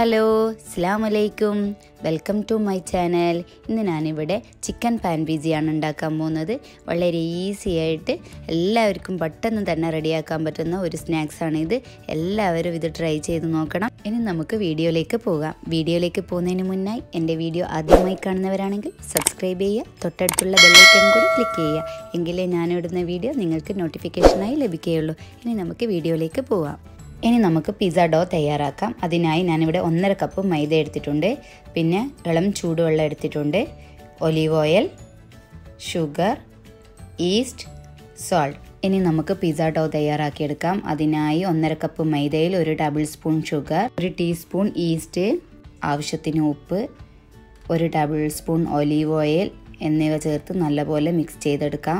hello അസ്സാം വലൈക്കും welcome to my channel ഇന്ന് ഞാനിവിടെ ചിക്കൻ പാൻ പിസിയാണ് ഉണ്ടാക്കാൻ പോകുന്നത് വളരെ ഈസി ആയിട്ട് എല്ലാവർക്കും പെട്ടെന്ന് തന്നെ റെഡിയാക്കാൻ പറ്റുന്ന ഒരു സ്നാക്സാണ് ഇത് എല്ലാവരും ഇത് ട്രൈ ചെയ്ത് നോക്കണം ഇനി നമുക്ക് വീഡിയോയിലേക്ക് പോകാം വീഡിയോയിലേക്ക് പോകുന്നതിന് മുന്നായി എൻ്റെ വീഡിയോ ആദ്യമായി കാണുന്നവരാണെങ്കിൽ സബ്സ്ക്രൈബ് ചെയ്യുക തൊട്ടടുത്തുള്ള ബെല്ലൈക്കൺ കൂടി ക്ലിക്ക് ചെയ്യുക എങ്കിലേ ഞാനിടുന്ന വീഡിയോ നിങ്ങൾക്ക് നോട്ടിഫിക്കേഷനായി ലഭിക്കുകയുള്ളൂ ഇനി നമുക്ക് വീഡിയോയിലേക്ക് പോവാം ഇനി നമുക്ക് പിസ്സ ഡോ തയ്യാറാക്കാം അതിനായി ഞാനിവിടെ ഒന്നര കപ്പ് മൈദ എടുത്തിട്ടുണ്ട് പിന്നെ ഇളം ചൂടുവെള്ളം എടുത്തിട്ടുണ്ട് olive oil sugar yeast salt ഇനി നമുക്ക് പിസ്സ ഡോ തയ്യാറാക്കിയെടുക്കാം അതിനായി ഒന്നര കപ്പ് മൈദയിൽ ഒരു ടേബിൾ സ്പൂൺ ഷുഗർ ഒരു ടീസ്പൂൺ ഈസ്റ്റ് ആവശ്യത്തിന് ഉപ്പ് ഒരു ടേബിൾ സ്പൂൺ ഒലീവ് ഓയിൽ എന്നിവ ചേർത്ത് നല്ലപോലെ മിക്സ് ചെയ്തെടുക്കാം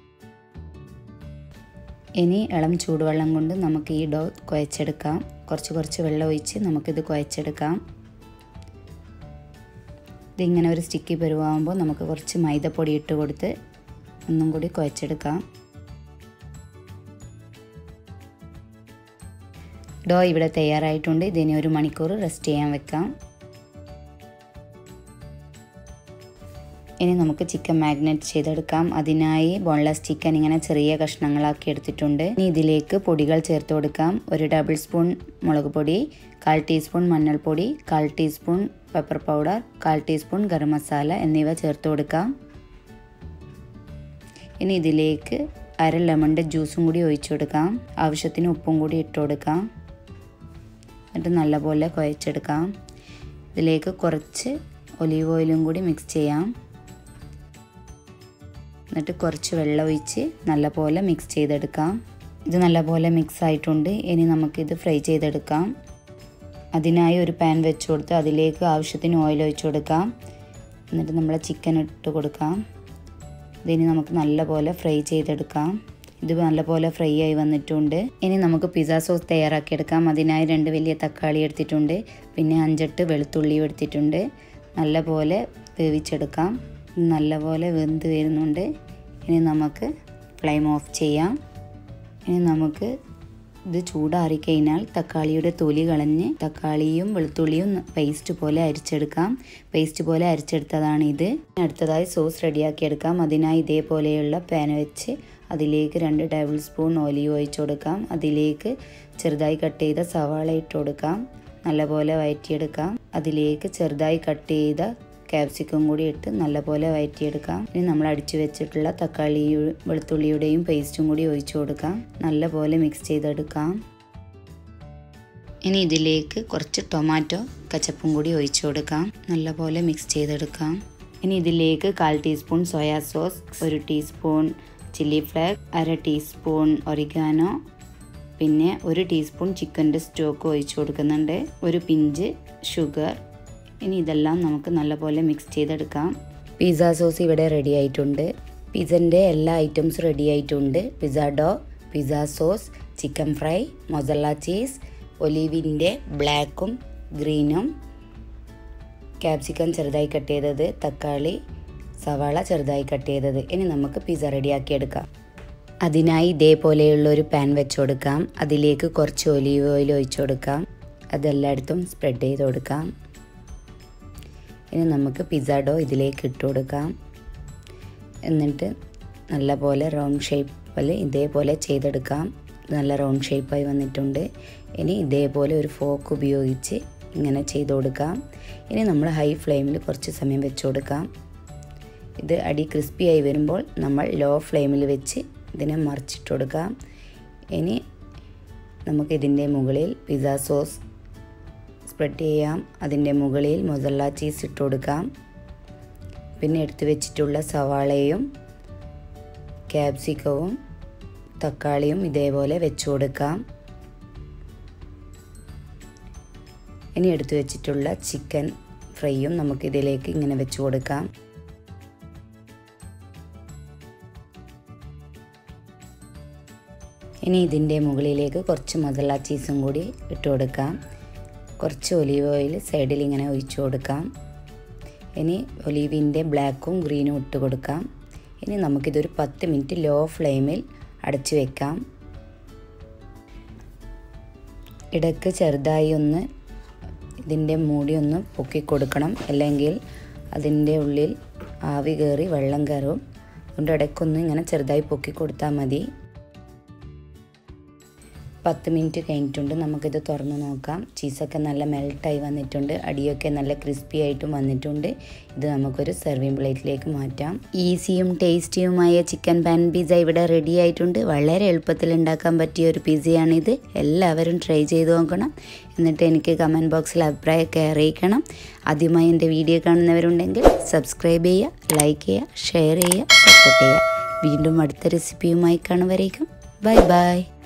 ഇനി ഇളം ചൂടുവെള്ളം കൊണ്ട് നമുക്ക് ഈ ഡോ കുഴച്ചെടുക്കാം കുറച്ച് കുറച്ച് വെള്ളം ഒഴിച്ച് നമുക്കിത് കുഴച്ചെടുക്കാം ഇതിങ്ങനെ ഒരു സ്റ്റിക്കി പരുവാകുമ്പോൾ നമുക്ക് കുറച്ച് മൈദപ്പൊടി ഇട്ട് കൊടുത്ത് ഒന്നും കൂടി കുഴച്ചെടുക്കാം ഡോ ഇവിടെ തയ്യാറായിട്ടുണ്ട് ഇതിനെ ഒരു മണിക്കൂർ റെസ്റ്റ് ചെയ്യാൻ വെക്കാം ഇനി നമുക്ക് ചിക്കൻ മാഗ്നേറ്റ് ചെയ്തെടുക്കാം അതിനായി ബോൺലെസ് ചിക്കൻ ഇങ്ങനെ ചെറിയ കഷ്ണങ്ങളാക്കി എടുത്തിട്ടുണ്ട് ഇനി ഇതിലേക്ക് പൊടികൾ ചേർത്ത് കൊടുക്കാം ഒരു ടേബിൾ സ്പൂൺ മുളക് പൊടി കാൽ ടീസ്പൂൺ മഞ്ഞൾപ്പൊടി കാൽ ടീസ്പൂൺ പെപ്പർ പൗഡർ കാൽ ടീസ്പൂൺ ഗരം മസാല എന്നിവ ചേർത്ത് കൊടുക്കാം ഇനി ഇതിലേക്ക് അര ലെമണിൻ്റെ ജ്യൂസും കൂടി ഒഴിച്ചു കൊടുക്കാം ആവശ്യത്തിന് ഉപ്പും കൂടി ഇട്ട് കൊടുക്കാം എന്നിട്ട് നല്ലപോലെ കുഴച്ചെടുക്കാം ഇതിലേക്ക് കുറച്ച് ഒലീവ് ഓയിലും കൂടി മിക്സ് ചെയ്യാം എന്നിട്ട് കുറച്ച് വെള്ളം ഒഴിച്ച് നല്ലപോലെ മിക്സ് ചെയ്തെടുക്കാം ഇത് നല്ലപോലെ മിക്സ് ആയിട്ടുണ്ട് ഇനി നമുക്കിത് ഫ്രൈ ചെയ്തെടുക്കാം അതിനായി ഒരു പാൻ വെച്ച് കൊടുത്ത് അതിലേക്ക് ആവശ്യത്തിന് ഓയിൽ ഒഴിച്ച് കൊടുക്കാം എന്നിട്ട് നമ്മൾ ചിക്കൻ ഇട്ട് കൊടുക്കാം ഇതിന് നമുക്ക് നല്ലപോലെ ഫ്രൈ ചെയ്തെടുക്കാം ഇത് നല്ലപോലെ ഫ്രൈ ആയി വന്നിട്ടുണ്ട് ഇനി നമുക്ക് പിസ്സ സോസ് തയ്യാറാക്കിയെടുക്കാം അതിനായി രണ്ട് വലിയ തക്കാളി എടുത്തിട്ടുണ്ട് പിന്നെ അഞ്ചെട്ട് വെളുത്തുള്ളിയും എടുത്തിട്ടുണ്ട് നല്ലപോലെ വേവിച്ചെടുക്കാം നല്ലപോലെ വെന്ത് വരുന്നുണ്ട് ഇനി നമുക്ക് ഫ്ലെയിം ഓഫ് ചെയ്യാം ഇനി നമുക്ക് ഇത് ചൂടാറിക്കഴിഞ്ഞാൽ തക്കാളിയുടെ തൊലി കളഞ്ഞ് തക്കാളിയും വെളുത്തുള്ളിയും പേസ്റ്റ് പോലെ അരിച്ചെടുക്കാം പേസ്റ്റ് പോലെ അരിച്ചെടുത്തതാണ് ഇത് അടുത്തതായി സോസ് റെഡിയാക്കിയെടുക്കാം അതിനായി ഇതേപോലെയുള്ള പാൻ വെച്ച് അതിലേക്ക് രണ്ട് ടേബിൾ സ്പൂൺ ഓലിവ് ഒഴിച്ചു കൊടുക്കാം അതിലേക്ക് ചെറുതായി കട്ട് ചെയ്ത സവാള ഇട്ട് കൊടുക്കാം നല്ലപോലെ വഴറ്റിയെടുക്കാം അതിലേക്ക് ചെറുതായി കട്ട് ചെയ്ത ക്യാപ്സിക്കം കൂടി ഇട്ട് നല്ലപോലെ വഴറ്റിയെടുക്കാം ഇനി നമ്മൾ അടിച്ചു വെച്ചിട്ടുള്ള തക്കാളി വെളുത്തുള്ളിയുടെയും പേസ്റ്റും കൂടി ഒഴിച്ചു കൊടുക്കാം നല്ലപോലെ മിക്സ് ചെയ്തെടുക്കാം ഇനി ഇതിലേക്ക് കുറച്ച് ടൊമാറ്റോ കച്ചപ്പും കൂടി ഒഴിച്ചു കൊടുക്കാം നല്ലപോലെ മിക്സ് ചെയ്തെടുക്കാം ഇനി ഇതിലേക്ക് കാൽ ടീസ്പൂൺ സോയാ സോസ് ഒരു ടീസ്പൂൺ ചില്ലി ഫ്ലേക്സ് അര ടീസ്പൂൺ ഒറിഗാനോ പിന്നെ ഒരു ടീസ്പൂൺ ചിക്കൻ്റെ സ്റ്റോക്ക് ഒഴിച്ചു കൊടുക്കുന്നുണ്ട് ഒരു പിഞ്ച് ഷുഗർ ഇനി ഇതെല്ലാം നമുക്ക് നല്ലപോലെ മിക്സ് ചെയ്തെടുക്കാം പിസ്സ സോസ് ഇവിടെ റെഡി ആയിട്ടുണ്ട് പിസ്സൻ്റെ എല്ലാ ഐറ്റംസും റെഡി ആയിട്ടുണ്ട് pizza dough pizza sauce chicken fry mozzarella cheese ഒലീവിൻ്റെ ബ്ലാക്കും ഗ്രീനും ക്യാപ്സിക്കം ചെറുതായി കട്ട് ചെയ്തത് തക്കാളി സവാള ചെറുതായി കട്ട് ചെയ്തത് ഇനി നമുക്ക് പിസ്സ റെഡിയാക്കിയെടുക്കാം അതിനായി ഇതേപോലെയുള്ള ഒരു പാൻ വെച്ച് കൊടുക്കാം അതിലേക്ക് കുറച്ച് ഒലീവ് ഓയിൽ ഒഴിച്ചു കൊടുക്കാം അതെല്ലായിടത്തും സ്പ്രെഡ് ചെയ്ത് കൊടുക്കാം ഇനി നമുക്ക് പിസ്സ ഡോ ഇതിലേക്ക് ഇട്ട് കൊടുക്കാം എന്നിട്ട് നല്ലപോലെ റൗണ്ട് ഷേപ്പിൽ ഇതേപോലെ ചെയ്തെടുക്കാം നല്ല റൗണ്ട് ഷേപ്പായി വന്നിട്ടുണ്ട് ഇനി ഇതേപോലെ ഒരു ഫോക്ക് ഉപയോഗിച്ച് ഇങ്ങനെ ചെയ്ത് കൊടുക്കാം ഇനി നമ്മൾ ഹൈ ഫ്ലെയിമിൽ കുറച്ച് സമയം വെച്ച് കൊടുക്കാം ഇത് അടി ക്രിസ്പി ആയി വരുമ്പോൾ നമ്മൾ ലോ ഫ്ലെയിമിൽ വെച്ച് ഇതിനെ മറിച്ചിട്ട് കൊടുക്കാം ഇനി നമുക്കിതിൻ്റെ മുകളിൽ പിസ്സ സോസ് സ്പ്രെഡ് ചെയ്യാം അതിൻ്റെ മുകളിൽ മൊസല്ല ചീസ് ഇട്ട് കൊടുക്കാം പിന്നെ എടുത്തു വെച്ചിട്ടുള്ള സവാളയും ക്യാപ്സിക്കവും തക്കാളിയും ഇതേപോലെ വെച്ച് കൊടുക്കാം ഇനി എടുത്തു വെച്ചിട്ടുള്ള ചിക്കൻ ഫ്രൈയും നമുക്കിതിലേക്ക് ഇങ്ങനെ വെച്ച് കൊടുക്കാം ഇനി ഇതിൻ്റെ മുകളിലേക്ക് കുറച്ച് മസാല ചീസും കൂടി ഇട്ട് കൊടുക്കാം കുറച്ച് ഒലീവ് ഓയിൽ സൈഡിൽ ഇങ്ങനെ ഒഴിച്ചു കൊടുക്കാം ഇനി ഒലീവിൻ്റെ ബ്ലാക്കും ഗ്രീനും ഇട്ട് കൊടുക്കാം ഇനി നമുക്കിതൊരു പത്ത് മിനിറ്റ് ലോ ഫ്ലെയിമിൽ അടച്ചു വെക്കാം ഇടയ്ക്ക് ചെറുതായി ഒന്ന് ഇതിൻ്റെ മൂടി ഒന്ന് പൊക്കി കൊടുക്കണം അല്ലെങ്കിൽ അതിൻ്റെ ഉള്ളിൽ ആവി കയറി വെള്ളം കയറും അതുകൊണ്ട് ഇടയ്ക്കൊന്ന് ഇങ്ങനെ ചെറുതായി പൊക്കി കൊടുത്താൽ മതി പത്ത് മിനിറ്റ് കഴിഞ്ഞിട്ടുണ്ട് നമുക്കിത് തുറന്ന് നോക്കാം ചീസൊക്കെ നല്ല മെൽട്ടായി വന്നിട്ടുണ്ട് അടിയൊക്കെ നല്ല ക്രിസ്പി ആയിട്ടും വന്നിട്ടുണ്ട് ഇത് നമുക്കൊരു സെർവിങ് പ്ലേറ്റിലേക്ക് മാറ്റാം ഈസിയും ടേസ്റ്റിയുമായ ചിക്കൻ പാൻ പിസ്സ ഇവിടെ റെഡി ആയിട്ടുണ്ട് വളരെ എളുപ്പത്തിൽ ഉണ്ടാക്കാൻ പറ്റിയ ഒരു പിസ്സയാണിത് എല്ലാവരും ട്രൈ ചെയ്ത് നോക്കണം എന്നിട്ട് എനിക്ക് കമൻറ്റ് ബോക്സിൽ അഭിപ്രായമൊക്കെ അറിയിക്കണം ആദ്യമായി എൻ്റെ വീഡിയോ കാണുന്നവരുണ്ടെങ്കിൽ സബ്സ്ക്രൈബ് ചെയ്യുക ലൈക്ക് ചെയ്യുക ഷെയർ ചെയ്യുക സപ്പോർട്ട് ചെയ്യുക വീണ്ടും അടുത്ത റെസിപ്പിയുമായി കാണുവരേക്കും ബൈ ബൈ